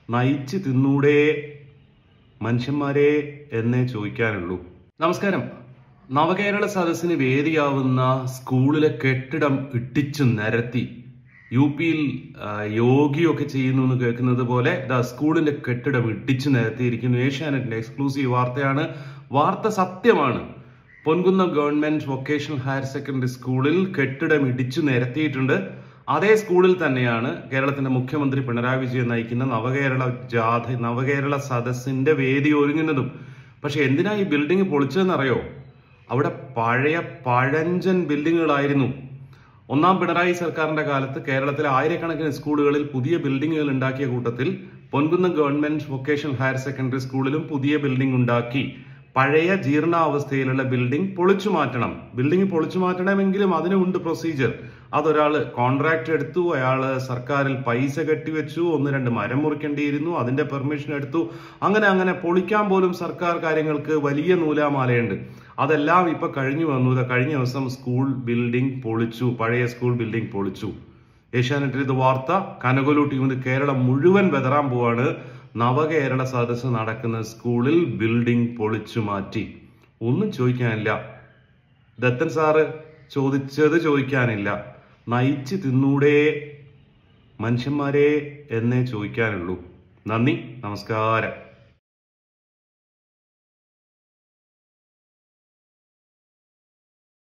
നയിച്ച് തിന്നൂടെ മനുഷ്യന്മാരെ എന്നേ ചോദിക്കാനുള്ളൂ നമസ്കാരം നവകേരള സദസ്സിന് വേദിയാവുന്ന സ്കൂളിലെ കെട്ടിടം ഇട്ടിച്ചു നിരത്തി യു പിയിൽ ആ, യോഗിയൊക്കെ ചെയ്യുന്നു എന്ന് കേൾക്കുന്നത് പോലെ ദാ സ്കൂളിന്റെ കെട്ടിടം ഇടിച്ചു നിരത്തിയിരിക്കുന്നു ഏഷ്യാനെറ്റിന്റെ എക്സ്ക്ലൂസീവ് വാർത്തയാണ് വാർത്ത സത്യമാണ് Ponkunnam government vocational higher secondary സ്കൂളിൽ കെട്ടിടം ഇടിച്ചു നിരത്തിയിട്ടുണ്ട് അതേ സ്കൂളിൽ തന്നെയാണ് കേരളത്തിന്റെ മുഖ്യമന്ത്രി പിണറായി വിജയൻ നയിക്കുന്ന നവകേരള ജാഥ നവകേരള സദസ്സിന്റെ വേദി ഒരുങ്ങുന്നതും പക്ഷെ എന്തിനാ ഈ ബിൽഡിംഗ് പൊളിച്ചതെന്നറിയോ അവിടെ പഴയ പഴഞ്ചൻ ബിൽഡിങ്ങുകളായിരുന്നു ഒന്നാം പിണറായി സർക്കാരിന്റെ കാലത്ത് കേരളത്തിലെ ആയിരക്കണക്കിന് സ്കൂളുകളിൽ പുതിയ ബിൽഡിങ്ങുകൾ ഉണ്ടാക്കിയ കൂട്ടത്തിൽ Ponkunnam government vocational higher secondary സ്കൂളിലും പുതിയ ബിൽഡിംഗ് ഉണ്ടാക്കി പഴയ ജീർണാവസ്ഥയിലുള്ള ബിൽഡിംഗ് പൊളിച്ചു മാറ്റണം ബിൽഡിംഗ് പൊളിച്ചു മാറ്റണമെങ്കിലും അതിനുണ്ട് പ്രൊസീജിയർ അതൊരാള് കോൺട്രാക്ട് എടുത്തു അയാള് സർക്കാരിൽ പൈസ കെട്ടിവെച്ചു ഒന്ന് രണ്ട് മരം മുറിക്കേണ്ടിയിരുന്നു അതിന്റെ പെർമിഷൻ എടുത്തു അങ്ങനെ അങ്ങനെ പൊളിക്കാൻ പോലും സർക്കാർ കാര്യങ്ങൾക്ക് വലിയ നൂലാമാലയുണ്ട് അതെല്ലാം ഇപ്പൊ കഴിഞ്ഞു വന്നു ഇതാ കഴിഞ്ഞ ദിവസം സ്കൂൾ ബിൽഡിംഗ് പൊളിച്ചു പഴയ സ്കൂൾ ബിൽഡിംഗ് പൊളിച്ചു ഏഷ്യാനെറ്റിൽ ഇത് വാർത്ത കനകൊലു ടീമിന് കേരളം മുഴുവൻ വെതറാൻ പോവാണ് നവകേരള സദസ്സ് നടക്കുന്ന സ്കൂളിൽ ബിൽഡിംഗ് പൊളിച്ചു മാറ്റി ഒന്നും ചോദിക്കാനില്ല ദത്തൻ സാറ് ചോദിച്ചത് ചോദിക്കാനില്ല നയിച്ച് തിന്നൂടെ മനുഷ്യന്മാരെ എന്നേ ചോദിക്കാനുള്ളൂ നന്ദി നമസ്കാരം